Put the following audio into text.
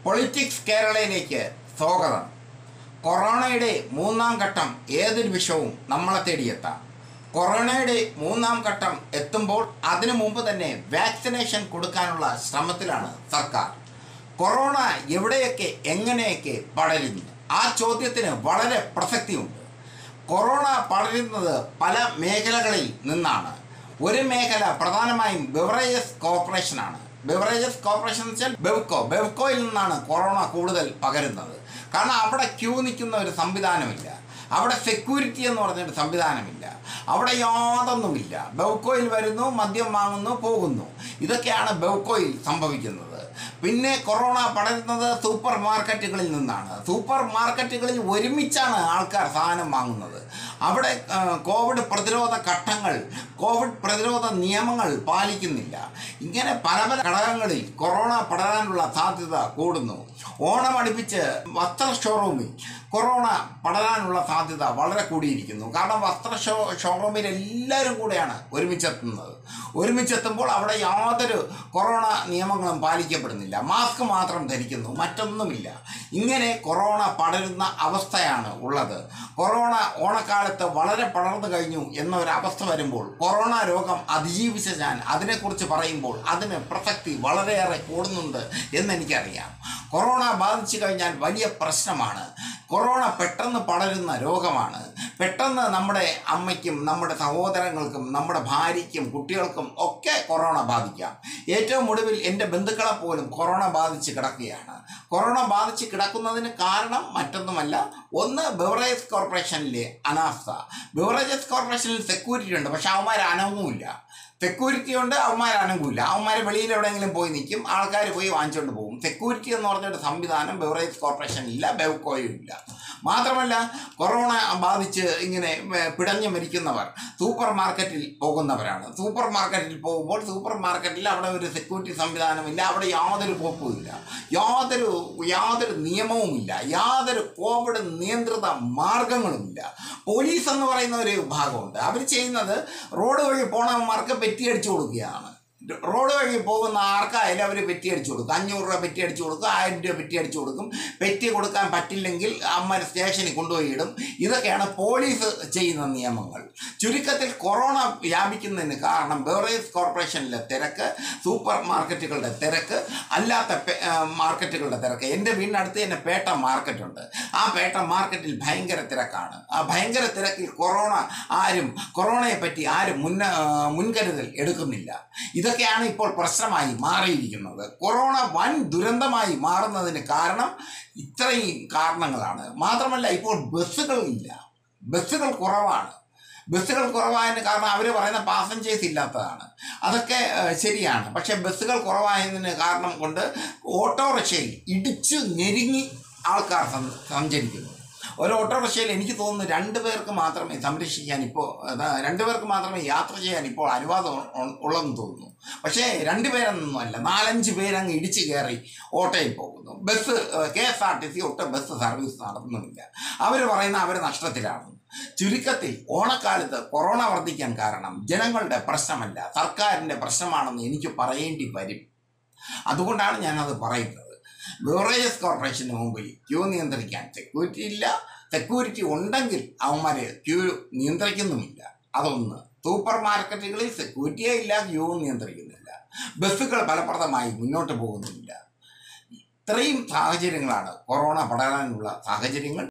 politics കേരളയിലേക്ക് സ്വാഗതം കൊറോണയുടെ മൂന്നാം ഘട്ടം ഏത് നിമിഷവും നമ്മളെ തേടിയെത്താം കൊറോണയുടെ മൂന്നാം ഘട്ടം എത്തുമ്പോൾ അതിനു മുമ്പ് തന്നെ വാക്സിനേഷൻ കൊടുക്കാനുള്ള ശ്രമത്തിലാണ് സർക്കാർ കൊറോണ എവിടെയൊക്കെ എങ്ങനെയൊക്കെ പടരുന്നു ആ ചോദ്യത്തിന് വളരെ പ്രസക്തിയുണ്ട് കൊറോണ പടരുന്നത് പല മേഖലകളിൽ നിന്നാണ് ഒരു മേഖല പ്രധാനമായും ബെവറേജസ് കോർപ്പറേഷനാണ് ബെവറേജസ് കോർപ്പറേഷൻ എന്ന് വെച്ചാൽ ബെവ്കോ ബെവ്കോയിൽ നിന്നാണ് കൊറോണ കൂടുതൽ പകരുന്നത് കാരണം അവിടെ ക്യൂ നിൽക്കുന്ന ഒരു സംവിധാനമില്ല അവിടെ സെക്യൂരിറ്റി എന്ന് പറഞ്ഞൊരു സംവിധാനമില്ല അവിടെ യാതൊന്നുമില്ല ബെവ്കോയിൽ വരുന്നു മദ്യം വാങ്ങുന്നു പോകുന്നു ഇതൊക്കെയാണ് ബെവ്കോയിൽ സംഭവിക്കുന്നത് പിന്നെ കൊറോണ പടരുന്നത് സൂപ്പർ മാർക്കറ്റുകളിൽ നിന്നാണ് സൂപ്പർ മാർക്കറ്റുകളിൽ ഒരുമിച്ചാണ് ആൾക്കാർ സാധനം വാങ്ങുന്നത് അവിടെ ആ, കോവിഡ് പ്രതിരോധ ഘട്ടങ്ങൾ കോവിഡ് പ്രതിരോധ നിയമങ്ങൾ പാലിക്കുന്നില്ല ഇങ്ങനെ പല പല ഘടകങ്ങളിൽ കൊറോണ പടരാനുള്ള സാധ്യത കൂടുന്നു ഓണം അടുപ്പിച്ച് വസ്ത്ര ഷോറൂമിൽ കൊറോണ പടരാനുള്ള സാധ്യത വളരെ കൂടിയിരിക്കുന്നു കാരണം വസ്ത്ര ഷോ ഷോറൂമിൽ എല്ലാവരും കൂടെയാണ് ഒരുമിച്ചെത്തുന്നത് ഒരുമിച്ചെത്തുമ്പോൾ അവിടെ യാതൊരു കൊറോണ നിയമങ്ങളും പാലിക്കപ്പെടുന്നില്ല മാസ്ക് മാത്രം ധരിക്കുന്നു മറ്റൊന്നുമില്ല ഇങ്ങനെ കൊറോണ പടരുന്ന അവസ്ഥയാണ് ഉള്ളത് കൊറോണ ഓണക്കാലത്ത് വളരെ പടർന്നു കഴിഞ്ഞു എന്നൊരവസ്ഥ വരുമ്പോൾ കൊറോണ രോഗം അതിജീവിച്ച ഞാൻ അതിനെക്കുറിച്ച് പറയുമ്പോൾ അതിന് പ്രസക്തി വളരെയേറെ കൂടുന്നുണ്ട് എന്നെനിക്കറിയാം കൊറോണ ബാധിച്ചു കഴിഞ്ഞാൽ വലിയ പ്രശ്നമാണ് കൊറോണ പെട്ടെന്ന് പടരുന്ന രോഗമാണ് പെട്ടെന്ന് നമ്മുടെ അമ്മയ്ക്കും നമ്മുടെ സഹോദരങ്ങൾക്കും നമ്മുടെ ഭാര്യയ്ക്കും കുട്ടികൾക്കും ഒക്കെ കൊറോണ ബാധിക്കാം ഏറ്റവും ഒടുവിൽ എൻ്റെ ബന്ധുക്കളെ പോലും കൊറോണ ബാധിച്ച് കിടക്കുകയാണ് കൊറോണ ബാധിച്ച് കിടക്കുന്നതിന് കാരണം മറ്റൊന്നുമല്ല ഒന്ന് ബെവറേജ് കോർപ്പറേഷനിലെ അനാസ്ഥ ബെവറേജസ് കോർപ്പറേഷനിൽ സെക്യൂരിറ്റി ഉണ്ട് പക്ഷെ അവന്മാർ അനങ്ങുമില്ല സെക്യൂരിറ്റി ഉണ്ട് അവന്മാർ അനങ്ങൂല അവന്മാർ വെളിയിൽ എവിടെയെങ്കിലും പോയി നിൽക്കും ആൾക്കാർ പോയി വാങ്ങിച്ചുകൊണ്ട് പോകും സെക്യൂരിറ്റി എന്ന് പറഞ്ഞൊരു സംവിധാനം ബെവറേജ് കോർപ്പറേഷൻ ഇല്ല ബെവ്കോയും ഇല്ല മാത്രമല്ല കൊറോണ ബാധിച്ച് ഇങ്ങനെ ഏർ, പിടഞ്ഞു മരിക്കുന്നവർ സൂപ്പർ മാർക്കറ്റിൽ പോകുന്നവരാണ് സൂപ്പർ മാർക്കറ്റിൽ പോകുമ്പോൾ സൂപ്പർ മാർക്കറ്റിൽ അവിടെ ഒരു സെക്യൂരിറ്റി സംവിധാനമില്ല അവിടെ യാതൊരു പോപ്പുമില്ല യാതൊരു യാതൊരു നിയമവുമില്ല യാതൊരു കോവിഡ് നിയന്ത്രിത മാർഗങ്ങളുമില്ല പോലീസ് എന്ന് പറയുന്ന ഒരു വിഭാഗമുണ്ട് അവർ ചെയ്യുന്നത് റോഡ് വഴി പോണവന്മാർക്ക് പെറ്റിയടിച്ചു കൊടുക്കുകയാണ് റോഡ് വഴി പോകുന്ന ആർക്കായാലും അവർ പെറ്റി അടിച്ചു കൊടുക്കും അഞ്ഞൂറ് രൂപ പെറ്റി അടിച്ചു കൊടുക്കും ആയിരം രൂപ പെറ്റി അടിച്ചു കൊടുക്കും പെറ്റി കൊടുക്കാൻ പറ്റില്ലെങ്കിൽ അമ്മ സ്റ്റേഷനിൽ കൊണ്ടുപോയി ഇടും ഇതൊക്കെയാണ് പോലീസ് ചെയ്യുന്ന നിയമങ്ങൾ ചുരുക്കത്തിൽ കൊറോണ വ്യാപിക്കുന്നതിന് കാരണം ബെവറേജ് കോർപ്പറേഷനിലെ തിരക്ക് സൂപ്പർ മാർക്കറ്റുകളുടെ തിരക്ക് അല്ലാത്ത പെ- ആ, മാർക്കറ്റുകളുടെ തിരക്ക് എൻ്റെ വീടിനടുത്ത് തന്നെ പേട്ട മാർക്കറ്റുണ്ട് ആ പേട്ട മാർക്കറ്റിൽ ഭയങ്കര തിരക്കാണ് ആ ഭയങ്കര തിരക്കിൽ കൊറോണ ആരും കൊറോണയെ പറ്റി ആരും മുന്ന ആ, മുൻകരുതൽ എടുക്കുന്നില്ല ഇതൊക്കെയാണ് ഇപ്പോൾ പ്രശ്നമായി മാറിയിരിക്കുന്നത് കൊറോണ വൻ ദുരന്തമായി മാറുന്നതിന് കാരണം ഇത്രയും കാരണങ്ങളാണ് മാത്രമല്ല ഇപ്പോൾ ബസ്സുകളില്ല ബസ്സുകൾ കുറവാണ് ബസ്സുകൾ കുറവായതിന് കാരണം അവർ പറയുന്ന പാസഞ്ചേഴ്സ് ഇല്ലാത്തതാണ് അതൊക്കെ ഏഹ്, ശരിയാണ് പക്ഷേ ബസ്സുകൾ കുറവായതിന് കാരണം കൊണ്ട് ഓട്ടോറിക്ഷയിൽ ഇടിച്ചു ഞെരുങ്ങി ആൾക്കാർ സം- സഞ്ചരിക്കുന്നു ഒരു ഓട്ടോറിക്ഷയിൽ എനിക്ക് തോന്നുന്നു രണ്ട് പേർക്ക് മാത്രമേ സംരക്ഷിക്കാൻ ഇപ്പോൾ രണ്ട് പേർക്ക് മാത്രമേ യാത്ര ചെയ്യാൻ ഇപ്പോൾ അനുവാദം ഉ- ഉള്ളതെന്ന് തോന്നുന്നു പക്ഷേ രണ്ട് പേരൊന്നുമല്ല നാലഞ്ച് പേരങ്ങ് ഇടിച്ചു കയറി ഓട്ടോയിൽ പോകുന്നു bus K S R T C ഒട്ടും ബസ് സർവീസ് നടത്തുന്നുമില്ല അവർ പറയുന്ന അവർ നഷ്ടത്തിലാണ് ചുരുക്കത്തിൽ ഓണക്കാലത്ത് കൊറോണ വർദ്ധിക്കാൻ കാരണം ജനങ്ങളുടെ പ്രശ്നമല്ല സർക്കാരിൻ്റെ പ്രശ്നമാണെന്ന് എനിക്ക് പറയേണ്ടി വരും അതുകൊണ്ടാണ് ഞാനത് പറയുന്നത് ബെവറേജസ് കോർപ്പറേഷന് മുമ്പിൽ ക്യൂ നിയന്ത്രിക്കാൻ സെക്യൂരിറ്റി ഇല്ല സെക്യൂരിറ്റി ഉണ്ടെങ്കിൽ അവന്മാരെ ക്യൂ നിയന്ത്രിക്കുന്നുമില്ല അതൊന്ന് സൂപ്പർ മാർക്കറ്റുകളിൽ സെക്യൂരിറ്റിയേ ഇല്ല ക്യൂ നിയന്ത്രിക്കുന്നില്ല ബസ്സുകൾ ഫലപ്രദമായി മുന്നോട്ട് പോകുന്നില്ല ഇത്രയും സാഹചര്യങ്ങളാണ് കൊറോണ പടരാനുള്ള സാഹചര്യങ്ങൾ